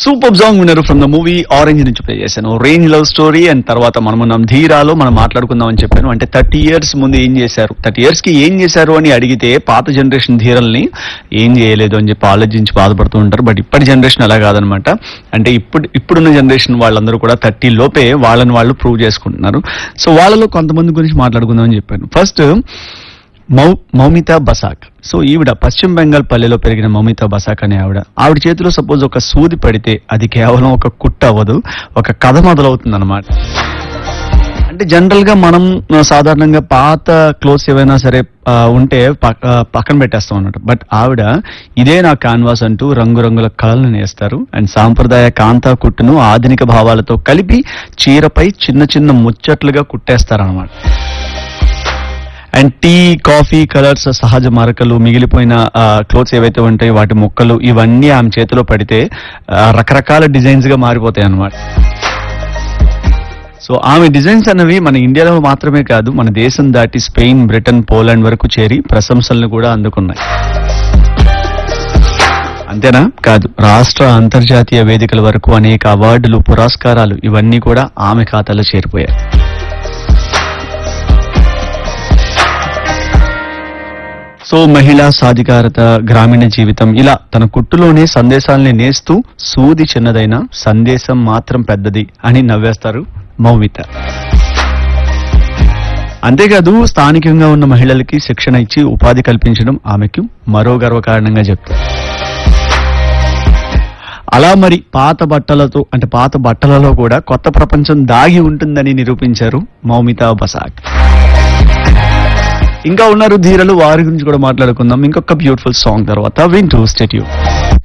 super song విన్నారు from the movie orange నుంచి play చేశాను రేంజ్ లవ్ స్టోరీ అండ్ తర్వాత మనం మనం ధీరాలో మనం మాట్లాడుకుందాం అని చెప్పాను అంటే థర్టీ ఇయర్స్ ముందు ఏం చేశారు థర్టీ ఇయర్స్ కి ఏం చేశారు అని అడిగితే పాత జనరేషన్ ధీరల్ని ఏం చేయలేదు అని చెప్పి ఆలోచించి బాధపడుతూ ఉంటారు బట్ ఇప్పటి జనరేషన్ అలా కాదనమాట అంటే ఇప్పుడు ఇప్పుడున్న జనరేషన్ వాళ్ళందరూ కూడా థర్టీ లోపే వాళ్ళని వాళ్ళు ప్రూవ్ చేసుకుంటున్నారు సో వాళ్ళలో కొంతమంది గురించి మాట్లాడుకుందాం అని చెప్పాను ఫస్ట్ మౌ మౌమితా బసాక్ సో ఈవిడ పశ్చిమ బెంగాల్ పల్లెలో పెరిగిన మౌమితా బసాక్ అనే ఆవిడ ఆవిడ చేతిలో సపోజ్ ఒక సూది పడితే అది కేవలం ఒక కుట్ట అవ్వదు ఒక కథ మొదలవుతుంది అనమాట అంటే జనరల్ గా మనం ఆ, సాధారణంగా పాత క్లోత్స్ ఏవైనా సరే ఆ, ఉంటే పక్- ఆ, పక్కన పెట్టేస్తాం అన్నట్టు బట్ ఆవిడ ఇదే నా కాన్వాస్ అంటూ రంగురంగుల కళలను నేస్తారు అండ్ సాంప్రదాయ కాంతా కుట్టును ఆధునిక భావాలతో కలిపి చీరపై చిన్న చిన్న ముచ్చట్లుగా కుట్టేస్తారనమాట అండ్ టీ కాఫీ కలర్స్ సహజ మరకలు మిగిలిపోయిన క్లోత్స్ ఏవైతే ఉంటాయో వాటి ముక్కలు ఇవన్నీ ఆమె చేతిలో పడితే ఆ, రకరకాల డిజైన్స్ గా మారిపోతాయి అన్నమాట సో ఆమె డిజైన్స్ అన్నవి మన ఇండియాలో మాత్రమే కాదు మన దేశం దాటి స్పెయిన్ బ్రిటన్ పోలాండ్ వరకు చేరి ప్రశంసలను కూడా అందుకున్నాయి అంతేనా కాదు రాష్ట్ర అంతర్జాతీయ వేదికల వరకు అనేక అవార్డులు పురస్కారాలు ఇవన్నీ కూడా ఆమె ఖాతాలో చేరిపోయాయి సో మహిళా సాధికారత గ్రామీణ జీవితం ఇలా తన కుట్టులోనే సందేశాల్ని నేస్తూ సూది చిన్నదైన సందేశం మాత్రం పెద్దది అని నవ్వేస్తారు మౌమిత అంతేకాదు స్థానికంగా ఉన్న మహిళలకి శిక్షణ ఇచ్చి ఉపాధి కల్పించడం ఆమెకు మరో గర్వకారణంగా చెప్తారు అలా మరి పాత బట్టలతో అంటే పాత బట్టలలో కూడా కొత్త ప్రపంచం దాగి ఉంటుందని నిరూపించారు మౌమితా బసాక్ ఇంకా ఉన్నారు ధీరలు వారి గురించి కూడా మాట్లాడుకుందాం ఇంకొక బ్యూటిఫుల్ సాంగ్ తర్వాత వింటూ స్టేట్యూ